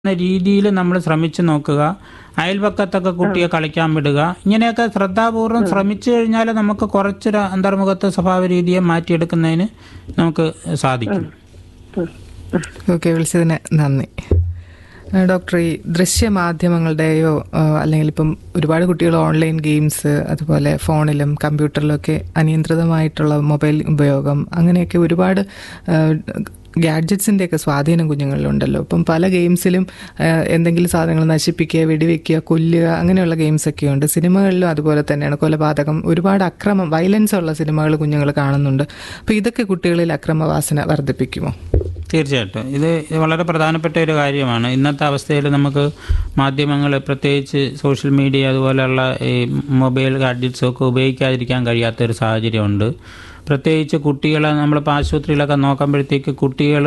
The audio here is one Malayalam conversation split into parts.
രീതിയിൽ നമ്മൾ ശ്രമിച്ചു നോക്കുക അയൽപക്കത്തൊക്കെ കുട്ടിയെ കളിക്കാൻ വിടുക ഇങ്ങനെയൊക്കെ ശ്രദ്ധാപൂർവം ശ്രമിച്ചു കഴിഞ്ഞാൽ നമുക്ക് കുറച്ചൊരു അന്തർമുഖത്തെ സ്വഭാവ രീതിയെ മാറ്റിയെടുക്കുന്നതിന് നമുക്ക് സാധിക്കും ഓക്കെ വിളിച്ചതിന് നന്ദി ആ, ഡോക്ടർ ഈ ദൃശ്യമാധ്യമങ്ങളുടെയോ ആ, അല്ലെങ്കിൽ ഇപ്പം ഒരുപാട് കുട്ടികൾ ഓൺലൈൻ ഗെയിംസ് അതുപോലെ ഫോണിലും കമ്പ്യൂട്ടറിലും ഒക്കെ അനിയന്ത്രിതമായിട്ടുള്ള മൊബൈൽ ഉപയോഗം അങ്ങനെയൊക്കെ ഒരുപാട് ഗാഡ്ജറ്റ്സിൻ്റെ ഒക്കെ സ്വാധീനം കുഞ്ഞുങ്ങളിലുണ്ടല്ലോ ഇപ്പം പല ഗെയിംസിലും ആ, എന്തെങ്കിലും സാധനങ്ങൾ നശിപ്പിക്കുക വെടിവെക്കുക കൊല്ലുക അങ്ങനെയുള്ള ഗെയിംസ് ഒക്കെ ഉണ്ട് സിനിമകളിലും അതുപോലെ തന്നെയാണ് കൊലപാതകം ഒരുപാട് അക്രമം വയലൻസ് ഉള്ള സിനിമകൾ കുഞ്ഞുങ്ങൾ കാണുന്നുണ്ട് അപ്പോൾ ഇതൊക്കെ കുട്ടികളിൽ അക്രമവാസന വർദ്ധിപ്പിക്കുമോ തീർച്ചയായിട്ടും ഇത് വളരെ പ്രധാനപ്പെട്ട ഒരു കാര്യമാണ് ഇന്നത്തെ അവസ്ഥയിൽ നമുക്ക് മാധ്യമങ്ങൾ പ്രത്യേകിച്ച് സോഷ്യൽ മീഡിയ അതുപോലെയുള്ള ഈ മൊബൈൽ ഗാഡ്ജറ്റ്സും ഒക്കെ ഉപയോഗിക്കാതിരിക്കാൻ കഴിയാത്തൊരു സാഹചര്യമുണ്ട് പ്രത്യേകിച്ച് കുട്ടികളെ നമ്മളിപ്പോൾ ആശുപത്രിയിലൊക്കെ നോക്കുമ്പോഴത്തേക്ക് കുട്ടികൾ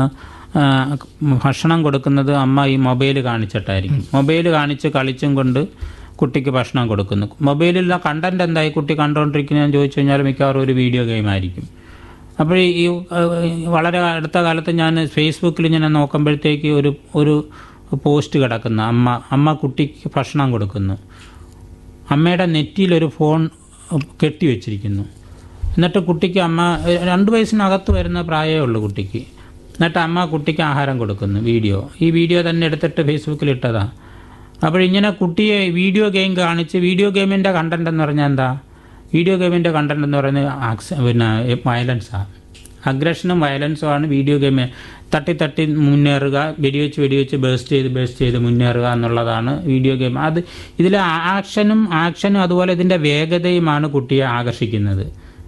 ഭക്ഷണം കൊടുക്കുന്നത് അമ്മ ഈ മൊബൈൽ കാണിച്ചിട്ടായിരിക്കും മൊബൈൽ കാണിച്ച് കളിച്ചും കൊണ്ട് കുട്ടിക്ക് ഭക്ഷണം കൊടുക്കുന്നു മൊബൈലിലെ കണ്ടന്റ് എന്തായി കുട്ടി കണ്ടുകൊണ്ടിരിക്കുന്നതെന്ന് ചോദിച്ചു കഴിഞ്ഞാൽ മിക്കവാറും ഒരു വീഡിയോ ഗെയിം ആയിരിക്കും അപ്പോൾ ഈ ഏഹ്, വളരെ അടുത്ത കാലത്ത് ഞാൻ ഫേസ്ബുക്കിൽ ഇങ്ങനെ നോക്കുമ്പോഴത്തേക്ക് ഒരു ഒരു പോസ്റ്റ് കിടക്കുന്ന അമ്മ അമ്മ കുട്ടിക്ക് ഭക്ഷണം കൊടുക്കുന്നു അമ്മയുടെ നെറ്റിയിലൊരു ഫോൺ കെട്ടി വെച്ചിരിക്കുന്നു എന്നിട്ട് കുട്ടിക്ക് അമ്മ ഏഹ്, രണ്ട് വയസ്സിനകത്ത് വരുന്ന പ്രായമേ ഉള്ളൂ കുട്ടിക്ക് എന്നിട്ട് അമ്മ കുട്ടിക്ക് ആഹാരം കൊടുക്കുന്നു വീഡിയോ ഈ വീഡിയോ തന്നെ എടുത്തിട്ട് ഫേസ്ബുക്കിൽ ഇട്ടതാ അപ്പോൾ ഇങ്ങനെ കുട്ടിയെ വീഡിയോ ഗെയിം കാണിച്ച് വീഡിയോ ഗെയിമിൻ്റെ കണ്ടന്റ് എന്ന് പറഞ്ഞാൽ എന്താ വീഡിയോ ഗെയിമിൻ്റെ കണ്ടന്റ് എന്ന് പറയുന്നത് ആക്സ് പിന്നെ വയലൻസാണ് അഗ്രഷനും വയലൻസുമാണ് വീഡിയോ ഗെയിം തട്ടി തട്ടി മുന്നേറുക വെടിവെച്ച് വെടിവെച്ച് ബേസ്റ്റ് ചെയ്ത് ബേസ്റ്റ് ചെയ്ത് മുന്നേറുക എന്നുള്ളതാണ് വീഡിയോ ഗെയിം അത് ഇതിലെ ആക്ഷനും ആക്ഷനും അതുപോലെ ഇതിൻ്റെ വേഗതയുമാണ് കുട്ടിയെ ആകർഷിക്കുന്നത്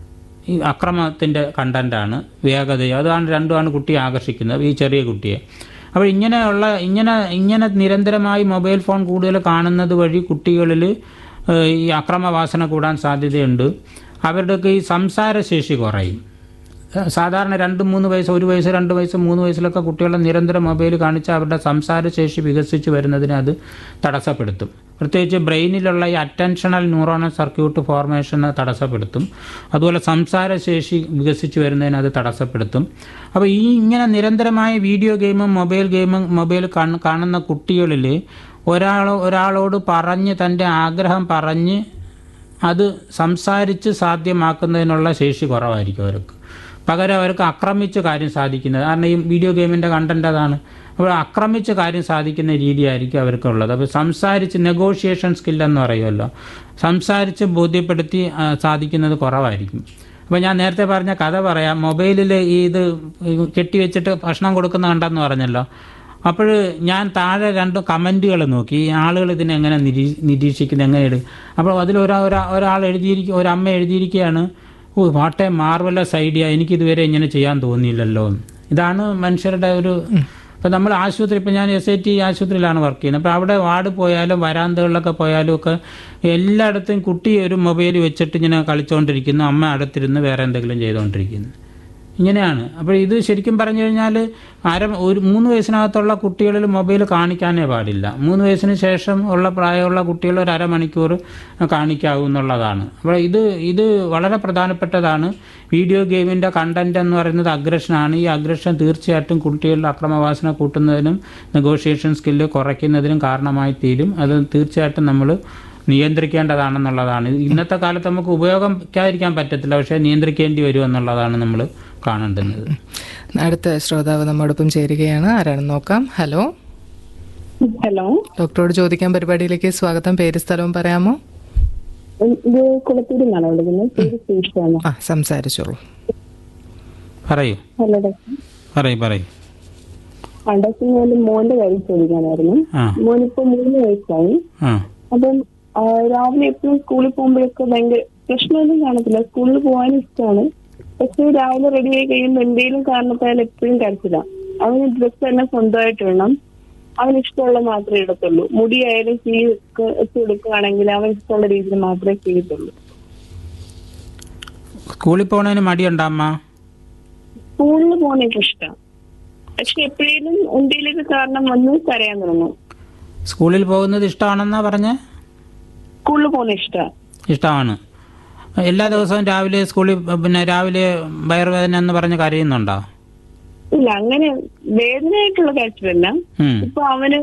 ഈ അക്രമത്തിൻ്റെ കണ്ടൻ്റാണ് വേഗതയും അതാണ് രണ്ടുമാണ് കുട്ടിയെ ആകർഷിക്കുന്നത് ഈ ചെറിയ കുട്ടിയെ അപ്പോൾ ഇങ്ങനെയുള്ള ഇങ്ങനെ ഇങ്ങനെ നിരന്തരമായി മൊബൈൽ ഫോൺ കൂടുതൽ കാണുന്നത് വഴി കുട്ടികളിൽ ഏഹ്, ഈ അക്രമവാസന കൂടാൻ സാധ്യതയുണ്ട് അവരുടെയൊക്കെ ഈ സംസാരശേഷി കുറയും ഏഹ്, സാധാരണ രണ്ട് മൂന്ന് വയസ്സ് ഒരു വയസ്സ് രണ്ട് വയസ്സ് മൂന്ന് വയസ്സിലൊക്കെ കുട്ടികളെ നിരന്തരം മൊബൈൽ കാണിച്ച് അവരുടെ സംസാരശേഷി വികസിച്ച് വരുന്നതിനെ അത് തടസ്സപ്പെടുത്തും പ്രത്യേകിച്ച് ബ്രെയിനിലുള്ള ഈ അറ്റൻഷണൽ ന്യൂറോണൽ സർക്യൂട്ട് ഫോർമേഷനെ തടസ്സപ്പെടുത്തും അതുപോലെ സംസാരശേഷി വികസിച്ച് വരുന്നതിന് അത് തടസ്സപ്പെടുത്തും അപ്പോൾ ഈ ഇങ്ങനെ നിരന്തരമായ വീഡിയോ ഗെയിമും മൊബൈൽ ഗെയിമും മൊബൈൽ കാണ- കാണുന്ന കുട്ടികളിൽ ഒരാൾ ഒരാളോട് പറഞ്ഞ് തൻ്റെ ആഗ്രഹം പറഞ്ഞ് അത് സംസാരിച്ച് സാധ്യമാക്കുന്നതിനുള്ള ശേഷി കുറവായിരിക്കും അവർക്ക് പകരം അവർക്ക് ആക്രമിച്ച് കാര്യം സാധിക്കുന്നത് കാരണം ഈ വീഡിയോ ഗെയിമിൻ്റെ കണ്ടന്റ് അതാണ് അപ്പോൾ ആക്രമിച്ച് കാര്യം സാധിക്കുന്ന രീതിയായിരിക്കും അവർക്കുള്ളത് അപ്പോൾ സംസാരിച്ച് നെഗോഷിയേഷൻ സ്കില്ലെന്ന് പറയുമല്ലോ സംസാരിച്ച് ബോധ്യപ്പെടുത്തി ആ, സാധിക്കുന്നത് കുറവായിരിക്കും അപ്പോൾ ഞാൻ നേരത്തെ പറഞ്ഞ കഥ പറയാം മൊബൈലിൽ ഈ ഇത് കെട്ടിവെച്ചിട്ട് ഭക്ഷണം കൊടുക്കുന്ന കണ്ടെന്ന് പറഞ്ഞല്ലോ അപ്പോൾ ഞാൻ താഴെ രണ്ട് കമൻറ്റുകൾ നോക്കി ഈ ആളുകൾ ഇതിനെങ്ങനെ നിരീ നിരീക്ഷിക്കുന്നത് എങ്ങനെ എടുക്കും അപ്പോൾ അതിൽ ഒരാ ഒരാ- ഒരാൾ എഴുതിയിരിക്കുക ഒരമ്മ എഴുതിയിരിക്കുകയാണ് oh what a marvellous idea എനിക്കിതുവരെ ഇങ്ങനെ ചെയ്യാൻ തോന്നിയില്ലല്ലോ ഇതാണ് മനുഷ്യരുടെ ഒരു ഇപ്പം നമ്മൾ ആശുപത്രി ഇപ്പം ഞാൻ എസ് ഐ ടി ആശുപത്രിയിലാണ് വർക്ക് ചെയ്യുന്നത് അപ്പോൾ അവിടെ വാർഡ് പോയാലും വരാന്തകളിലൊക്കെ പോയാലും ഒക്കെ എല്ലായിടത്തും കുട്ടി ഒരു മൊബൈൽ വെച്ചിട്ട് ഇങ്ങനെ കളിച്ചുകൊണ്ടിരിക്കുന്നു അമ്മ അടുത്തിരുന്ന് വേറെ എന്തെങ്കിലും ചെയ്തുകൊണ്ടിരിക്കുന്നു ഇങ്ങനെയാണ് അപ്പോൾ ഇത് ശരിക്കും പറഞ്ഞു കഴിഞ്ഞാൽ അര ഒരു മൂന്ന് വയസ്സിനകത്തുള്ള കുട്ടികളിൽ മൊബൈൽ കാണിക്കാനേ പാടില്ല മൂന്ന് വയസ്സിന് ശേഷം ഉള്ള പ്രായമുള്ള കുട്ടികൾ ഒരു അരമണിക്കൂർ കാണിക്കാവൂ എന്നുള്ളതാണ് അപ്പോൾ ഇത് ഇത് വളരെ പ്രധാനപ്പെട്ടതാണ് വീഡിയോ ഗെയിമിൻ്റെ കണ്ടന്റ് എന്ന് പറയുന്നത് അഗ്രഷനാണ് ഈ അഗ്രഷൻ തീർച്ചയായിട്ടും കുട്ടികളുടെ അക്രമവാസന കൂട്ടുന്നതിനും നെഗോഷിയേഷൻ സ്കില്ല് കുറയ്ക്കുന്നതിനും കാരണമായി തീരും അത് തീർച്ചയായിട്ടും നമ്മൾ നിയന്ത്രിക്കേണ്ടതാണെന്നുള്ളതാണ് ഇന്നത്തെ കാലത്ത് നമുക്ക് ഉപയോഗിക്കാതിരിക്കാൻ പറ്റത്തില്ല പക്ഷേ നിയന്ത്രിക്കേണ്ടി വരും എന്നുള്ളതാണ് നമ്മൾ കാണേണ്ടുന്നത് അടുത്ത ശ്രോതാവ് നമ്മോടൊപ്പം ചേരുകയാണ് ആരാണെന്ന് നോക്കാം ഹലോ ഹലോ ഡോക്ടറോട് ചോദിക്കാൻ പരിപാടിയിലേക്ക് സ്വാഗതം പേര് സ്ഥലവും പറയാമോ ഇത് കുളത്തൂരിൽ നിന്നാണ് വിളിക്കുന്നത് പേര് ശ്രീഷാണ് ആ സംസാരിച്ചോളൂ പറയൂ ഹലോ ഡോക്ടർ പറയൂ പറയൂ ആ ഡോക്ടർ ഞാൻ മോന്റെ കാര്യം ചോദിക്കാനായിരുന്നു ആ മോനിപ്പോ മൂന്ന് വയസ്സായി ആ അപ്പം ആ, രാവിലെ എപ്പോഴും സ്കൂളിൽ പോകുമ്പോഴൊക്കെ ഭയങ്കര പ്രശ്നമൊന്നും കാണത്തില്ല സ്കൂളിൽ പോകാനും ഇഷ്ടമാണ് പക്ഷെ രാവിലെ റെഡി ആയി കഴിയുമ്പോൾ എന്തെങ്കിലും കാരണത്താൽ എപ്പോഴും കരച്ചില്ല അവന് ഡ്രസ്സ് തന്നെ സ്വന്തമായിട്ട് വേണം അവന് ഇഷ്ടമുള്ള മാത്രമേ ഇടത്തുള്ളൂ മുടിയായാലും ചീ ഒക്കെ ഇട്ട് കൊടുക്കുകയാണെങ്കിൽ അവൻ ഇഷ്ടമുള്ള രീതിയിൽ മാത്രമേ ചെയ്യത്തുള്ളൂ സ്കൂളിൽ പോകുന്നതിന് മടിയുണ്ടോ അമ്മ സ്കൂളിൽ പോകുന്നതൊക്കെ ഇഷ്ടമാണ് പക്ഷെ എപ്പോഴേലും എന്തെങ്കിലുമൊക്കെ കാരണം വന്ന് കരയാൻ തുടങ്ങും സ്കൂളിൽ പോകുന്നത് ഇഷ്ടമാണെന്നാ പറഞ്ഞേ സ്കൂളിൽ പോകുന്ന ഇഷ്ടമാണ് ഇഷ്ടമാണ് എല്ലാ ദിവസവും രാവിലെ സ്കൂളിൽ പിന്നെ രാവിലെ വയറുവേദന എന്ന് പറഞ്ഞ് കരയുന്നുണ്ടോ ഇല്ല അങ്ങനെ വേദനയായിട്ടുള്ള കരച്ചിലല്ല ഉം. ഇപ്പൊ അവന്